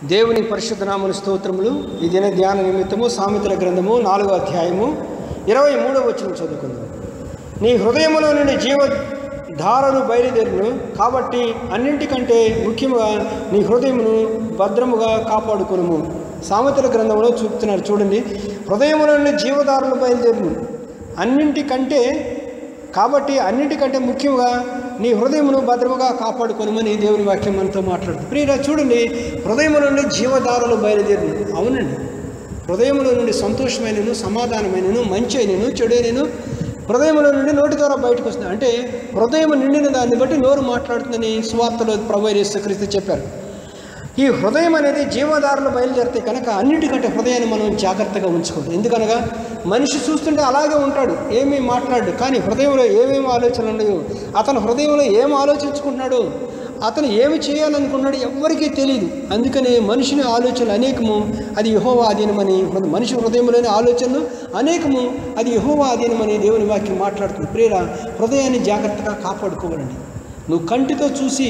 దేవుని పరిశుద్ధ నామన స్తోత్రములు ఈ దిన ధ్యాన నిమిత్తము సామెతల గ్రంథము నాలుగో అధ్యాయము ఇరవై మూడవ వచ్చిన చదువుకుందాం నీ హృదయములో నుండి జీవ ధారలు బయలుదేరును కాబట్టి అన్నింటికంటే ముఖ్యముగా నీ హృదయమును భద్రముగా కాపాడుకునుము సామెతల గ్రంథంలో చూపుతున్నారు చూడండి హృదయములో నుండి జీవధారలు బయలుదేరును అన్నింటికంటే కాబట్టి అన్నింటికంటే ముఖ్యంగా నీ హృదయమును భద్రముగా కాపాడుకొనమని దేవుని వాక్యం మనతో మాట్లాడుతుంది ప్రియురా చూడండి హృదయముల నుండి జీవధారలు బయలుదేరును అవునండి హృదయముల నుండి సంతోషమైనను సమాధానమైనను మంచి అయినను చెడైనను హృదయముల నుండి నోటి ద్వారా బయటకు వస్తుంది అంటే హృదయం నిండిన దాన్ని బట్టి నోరు మాట్లాడుతుందని సువార్తలో ప్రభు క్రీస్తు చెప్పారు ఈ హృదయం అనేది జీవధారలు బయలుదేరితే కనుక అన్నిటికంటే హృదయాన్ని మనం జాగ్రత్తగా ఉంచుకోవాలి ఎందుకనగా మనిషి చూస్తుంటే అలాగే ఉంటాడు ఏమీ మాట్లాడు కానీ హృదయంలో ఏమేమి ఆలోచనలు ఉన్నాయో అతను హృదయంలో ఏం ఆలోచించుకుంటున్నాడు అతను ఏమి చేయాలనుకున్నాడు ఎవ్వరికీ తెలియదు అందుకని మనిషిని ఆలోచనలు అనేకము అది యహోవా అధీనమని హృద- మనిషి హృదయంలోని ఆలోచనలు అనేకము అది యహోవా అధీనమని దేవుని వాక్యం మాట్లాడుతుంది ప్రేర హృదయాన్ని జాగ్రత్తగా కాపాడుకోవాలండి నువ్వు కంటితో చూసి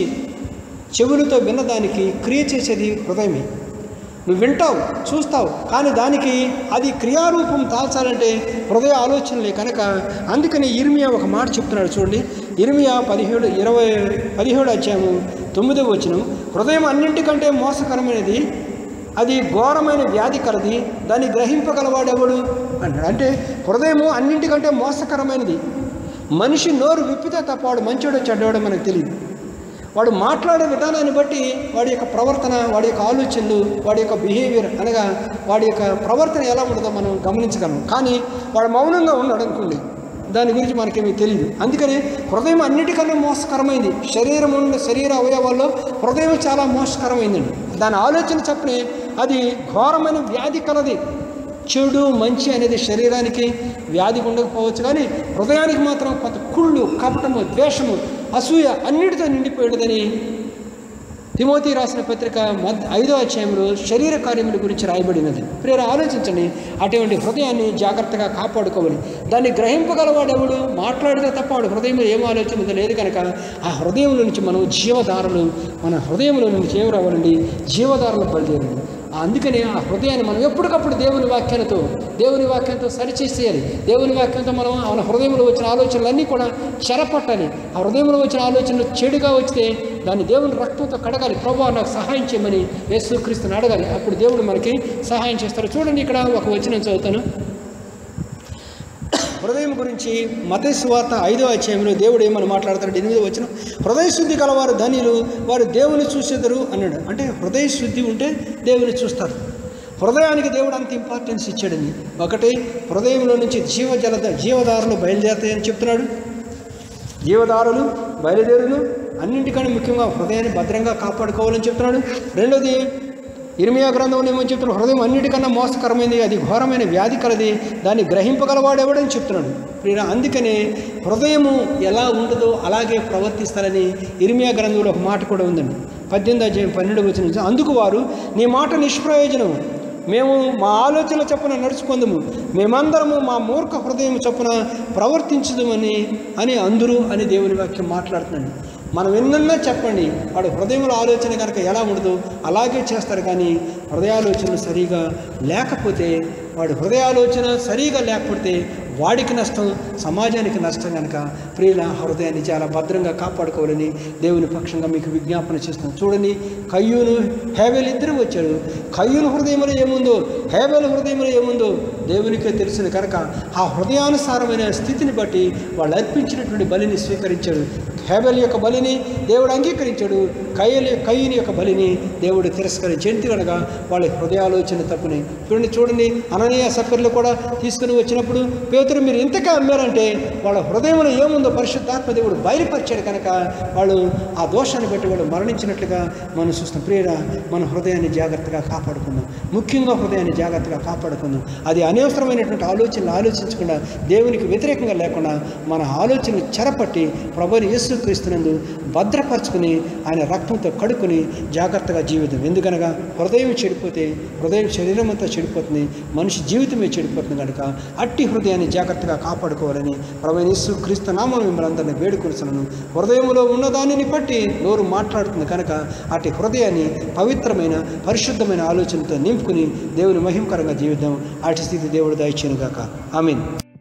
చెవులతో విన్నదానికి క్రియ చేసేది హృదయమే నువ్వు వింటావు చూస్తావు కానీ దానికి అది క్రియారూపం దాల్చాలంటే హృదయ ఆలోచనలే కనుక అందుకని ఇర్మియా ఒక మాట చెప్తున్నాడు చూడండి ఇర్మియా పదిహేడు ఇరవై పదిహేడు అధ్యాయము తొమ్మిదో వచనం హృదయం అన్నింటికంటే మోసకరమైనది అది ఘోరమైన వ్యాధి కలది దాన్ని గ్రహింపగలవాడెవడు అన్నాడు అంటే హృదయము అన్నింటికంటే మోసకరమైనది మనిషి నోరు విప్పితే తప్ప వాడు మంచోడో చెడ్డవాడో మనకు తెలియదు వాడు మాట్లాడే విధానాన్ని బట్టి వాడి యొక్క ప్రవర్తన వాడి యొక్క ఆలోచనలు వాడి యొక్క బిహేవియర్ అనగా వాడి యొక్క ప్రవర్తన ఎలా ఉంటుందో మనం గమనించగలం కానీ వాడు మౌనంగా ఉన్నాడు అనుకోండి దాని గురించి మనకేమీ తెలియదు అందుకని హృదయం అన్నిటికన్నా మోసకరమైంది శరీరం ఉన్న శరీర అవయవాల్లో హృదయం చాలా మోసకరమైందండి దాని ఆలోచన చెప్పనే అది ఘోరమైన వ్యాధి కలది చెడు మంచి అనేది శరీరానికి వ్యాధి ఉండకపోవచ్చు కానీ హృదయానికి మాత్రం కొంత కుళ్ళు కపటము ద్వేషము అసూయ అన్నిటితో నిండిపోయేదని తిమోతి రాసిన పత్రిక మద్ ఐదో అధ్యాయంలో శరీర కార్యముల గురించి రాయబడినది ప్రేర ఆలోచించండి అటువంటి హృదయాన్ని జాగ్రత్తగా కాపాడుకోవాలి దాన్ని గ్రహింపగలవాడెవడు మాట్లాడితే తప్ప వాడు హృదయంలో ఏం ఆలోచన ఉందో లేదు కనుక ఆ హృదయంలో నుంచి మనం జీవధారలు మన హృదయంలో నుంచి ఏం రావాలండి జీవధారలు బయలుదేరండి అందుకని ఆ హృదయాన్ని మనం ఎప్పటికప్పుడు దేవుని వాక్యాలతో దేవుని వాక్యంతో సరిచేసేయాలి దేవుని వాక్యంతో మనం మన హృదయంలో వచ్చిన ఆలోచనలన్నీ కూడా చెరపట్టాలి ఆ హృదయంలో వచ్చిన ఆలోచనలు చెడుగా వస్తే దాన్ని దేవుని రక్తంతో కడగాలి ప్రభు నాకు సహాయం చేయమని యేసుక్రీస్తుని అడగాలి అప్పుడు దేవుడు మనకి సహాయం చేస్తారు చూడండి ఇక్కడ ఒక వచనం చదువుతాను హృదయం గురించి మత సువార్త ఐదో అధ్యాయంలో దేవుడు ఏమని మాట్లాడతాడు ఎనిమిదో వచ్చిన హృదయ శుద్ధి గలవారు ధనిలు వారు దేవుని చూసేదరు అన్నాడు అంటే హృదయ శుద్ధి ఉంటే దేవుని చూస్తారు హృదయానికి దేవుడు అంత ఇంపార్టెన్స్ ఇచ్చాడని ఒకటి హృదయంలో నుంచి జీవజల జీవదారులు బయలుదేరుతాయని చెప్తున్నాడు జీవదారులు బయలుదేరును అన్నింటికన్నా ముఖ్యంగా హృదయాన్ని భద్రంగా కాపాడుకోవాలని చెప్తున్నాడు రెండోది ఇర్మియా గ్రంథంలో ఏమని చెప్తున్నాడు హృదయం అన్నిటికన్నా మోసకరమైనది అది ఘోరమైన వ్యాధి కలది దాన్ని గ్రహింపగలవాడెవడని చెప్తున్నాడు ప్రియ అందుకనే హృదయము ఎలా ఉండదో అలాగే ప్రవర్తిస్తారని ఇర్మియా గ్రంథంలో ఒక మాట కూడా ఉందండి పద్దెనిమిది అధ్యాయం పన్నెండు వచ్చిన అందుకు వారు నీ మాట నిష్ప్రయోజనము మేము మా ఆలోచన చొప్పున నడుచుకుందాము మేమందరము మా మూర్ఖ హృదయం చొప్పున ప్రవర్తించదమని అని అందరూ అని దేవుని వాక్యం మాట్లాడుతున్నాడు మనం ఎన్నన్నా చెప్పండి వాడు హృదయంలో ఆలోచన కనుక ఎలా ఉండదో అలాగే చేస్తారు కానీ హృదయాలోచన సరిగా లేకపోతే వాడు హృదయాలోచన సరిగా లేకపోతే వాడికి నష్టం సమాజానికి నష్టం కనుక ప్రియుల హృదయాన్ని చాలా భద్రంగా కాపాడుకోవాలని దేవుని పక్షంగా మీకు విజ్ఞాపన చేస్తున్నాం చూడండి కయ్యూను హేవేలు ఇద్దరు వచ్చాడు కయ్యూను హృదయంలో ఏముందో హేవేల హృదయంలో ఏముందో దేవునికే తెలిసింది కనుక ఆ హృదయానుసారమైన స్థితిని బట్టి వాళ్ళు అర్పించినటువంటి బలిని స్వీకరించాడు హేబెల్ యొక్క బలిని దేవుడు అంగీకరించాడు కయ్యలు కయ్యని యొక్క బలిని దేవుడు తిరస్కరించి ఎందుకనగా వాళ్ళ హృదయాలోచన తప్పుని చూడండి చూడండి అననీయ సఫర్లు కూడా తీసుకుని వచ్చినప్పుడు పేతురు మీరు ఇంతకే అమ్మారంటే వాళ్ళ హృదయంలో ఏముందో పరిశుద్ధాత్మ దేవుడు బయలుపరిచాడు కనుక వాళ్ళు ఆ దోషాన్ని బట్టి వాళ్ళు మరణించినట్లుగా మనం చూస్తాం ప్రియర మన హృదయాన్ని జాగ్రత్తగా కాపాడుకుందాం ముఖ్యంగా హృదయాన్ని జాగ్రత్తగా కాపాడుకుందాం అది అనవసరమైనటువంటి ఆలోచనలు ఆలోచించకుండా దేవునికి వ్యతిరేకంగా లేకుండా మన ఆలోచనలు చెరపట్టి ప్రభుని యేసు క్రీస్తునందు భద్రపరచుకుని ఆయన రక్తంతో కడుక్కుని జాగ్రత్తగా జీవితం ఎందుకనగా హృదయం చెడిపోతే హృదయం శరీరం అంతా చెడిపోతుంది మనిషి జీవితమే చెడిపోతుంది కనుక అట్టి హృదయాన్ని జాగ్రత్తగా కాపాడుకోవాలని ప్రవీణేశ్వరు క్రీస్తు నామం మిమ్మల్ని అందరినీ వేడుకొలుస్తున్నాను హృదయంలో ఉన్నదానిని బట్టి నోరు మాట్లాడుతుంది కనుక అట్టి హృదయాన్ని పవిత్రమైన పరిశుద్ధమైన ఆలోచనతో నింపుకుని దేవుని మహిమకరంగా జీవిద్దాం అటు స్థితి దేవుడు దయచేను గాక ఆమీన్